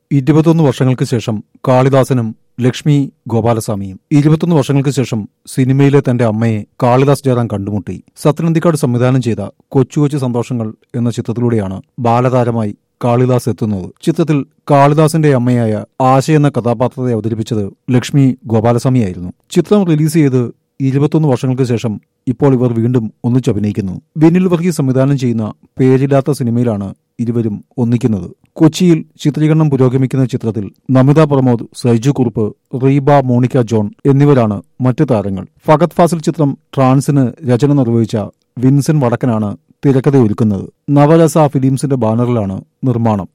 ഇരുപത്തൊന്ന് വർഷങ്ങൾക്ക് ശേഷം കാളിദാസനും ലക്ഷ്മി ഗോപാലസ്വാമിയും ഇരുപത്തൊന്ന് വർഷങ്ങൾക്ക് ശേഷം സിനിമയിലെ തന്റെ അമ്മയെ കാളിദാസ് ജയറാം കണ്ടുമുട്ടി സത്യനന്ദിക്കാട് സംവിധാനം ചെയ്ത കൊച്ചു കൊച്ചു സന്തോഷങ്ങൾ എന്ന ചിത്രത്തിലൂടെയാണ് ബാലതാരമായി കാളിദാസ് എത്തുന്നത് ചിത്രത്തിൽ കാളിദാസിന്റെ അമ്മയായ ആശ എന്ന കഥാപാത്രത്തെ അവതരിപ്പിച്ചത് ലക്ഷ്മി ഗോപാലസ്വാമിയായിരുന്നു ചിത്രം റിലീസ് ചെയ്ത് ഇരുപത്തൊന്ന് വർഷങ്ങൾക്ക് ശേഷം ഇപ്പോൾ ഇവർ വീണ്ടും ഒന്നിച്ചഭിനയിക്കുന്നു ബെനിൽ വർഗീസ് സംവിധാനം ചെയ്യുന്ന പേരില്ലാത്ത സിനിമയിലാണ് ഇരുവരും ഒന്നിക്കുന്നത് കൊച്ചിയിൽ ചിത്രീകരണം പുരോഗമിക്കുന്ന ചിത്രത്തിൽ നമിത പ്രമോദ് സൈജു കുറുപ്പ് റീബ മോണിക്ക ജോൺ എന്നിവരാണ് മറ്റ് താരങ്ങൾ ഫഗത് ഫാസിൽ ചിത്രം ട്രാൻസിന് രചന നിർവഹിച്ച വിൻസെന്റ് വടക്കനാണ് തിരക്കഥ ഒരുക്കുന്നത് നവരസ ഫിലിംസിന്റെ ബാനറിലാണ് നിർമ്മാണം